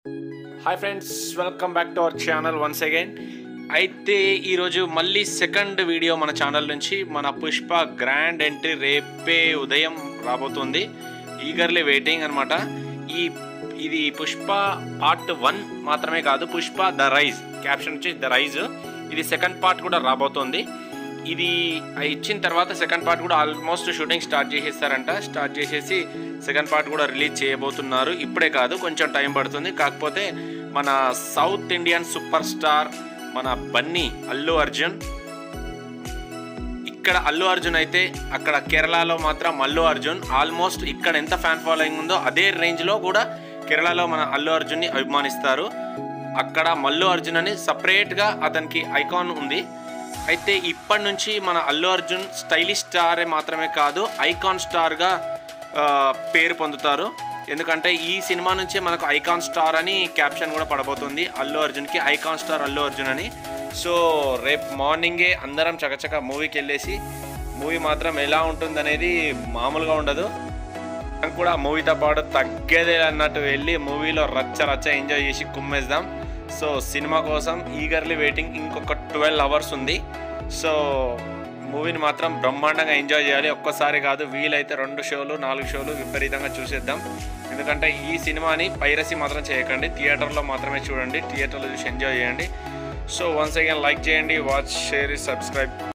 hi friends welcome back to our channel once again అయితే ఈరోజు మళ్ళీ సెకండ్ వీడియో మన ఛానల్ నుంచి మన పుష్ప గ్రాండ్ ఎంట్రీ రేపే ఉదయం రాబోతుంది ఈగర్లీ వెయిటింగ్ అనమాట ఈ ఇది పుష్ప పార్ట్ వన్ మాత్రమే కాదు పుష్ప ద రైజ్ క్యాప్షన్ వచ్చి ద రైజ్ ఇది సెకండ్ పార్ట్ కూడా రాబోతోంది ఇది ఇచ్చిన తర్వాత సెకండ్ పార్ట్ కూడా ఆల్మోస్ట్ షూటింగ్ స్టార్ట్ చేసేస్తారంట స్టార్ట్ చేసేసి సెకండ్ పార్ట్ కూడా రిలీజ్ చేయబోతున్నారు ఇప్పుడే కాదు కొంచెం టైం పడుతుంది కాకపోతే మన సౌత్ ఇండియన్ సూపర్ స్టార్ మన బన్నీ అల్లు అర్జున్ ఇక్కడ అల్లు అర్జున్ అయితే అక్కడ కేరళలో మాత్రం అల్లు అర్జున్ ఆల్మోస్ట్ ఇక్కడ ఎంత ఫ్యాన్ ఫాలోయింగ్ ఉందో అదే రేంజ్లో కూడా కేరళలో మన అల్లు అర్జున్ని అభిమానిస్తారు అక్కడ మల్లు అర్జున్ అని సపరేట్గా అతనికి ఐకాన్ ఉంది అయితే ఇప్పటి నుంచి మన అల్లు అర్జున్ స్టైలిష్ స్టార్ మాత్రమే కాదు ఐకాన్ స్టార్గా ఆ, పేరు పొందుతారు ఎందుకంటే ఈ సినిమా నుంచే మనకు ఐకాన్ స్టార్ అని క్యాప్షన్ కూడా పడబోతుంది అల్లు అర్జున్కి ఐకాన్ స్టార్ అల్లు అర్జున్ అని సో రేపు మార్నింగే అందరం చకచక మూవీకి వెళ్ళేసి మూవీ మాత్రం ఎలా ఉంటుందనేది మామూలుగా ఉండదు మనం కూడా మూవీతో పాటు తగ్గేదే అన్నట్టు వెళ్ళి మూవీలో రచ్చ రచ్చ ఎంజాయ్ చేసి కుమ్మేద్దాం సో సినిమా కోసం ఈగర్లీ వెయిటింగ్ ఇంకొక ట్వెల్వ్ అవర్స్ ఉంది సో మూవీని మాత్రం బ్రహ్మాండంగా ఎంజాయ్ చేయాలి ఒక్కసారి కాదు వీలైతే రెండు షోలు నాలుగు షోలు విపరీతంగా చూసేద్దాం ఎందుకంటే ఈ సినిమాని పైరసీ మాత్రం చేయకండి థియేటర్లో మాత్రమే చూడండి థియేటర్లో చూసి ఎంజాయ్ చేయండి సో వన్స్ అగైన్ లైక్ చేయండి వాచ్ షేర్ సబ్స్క్రైబ్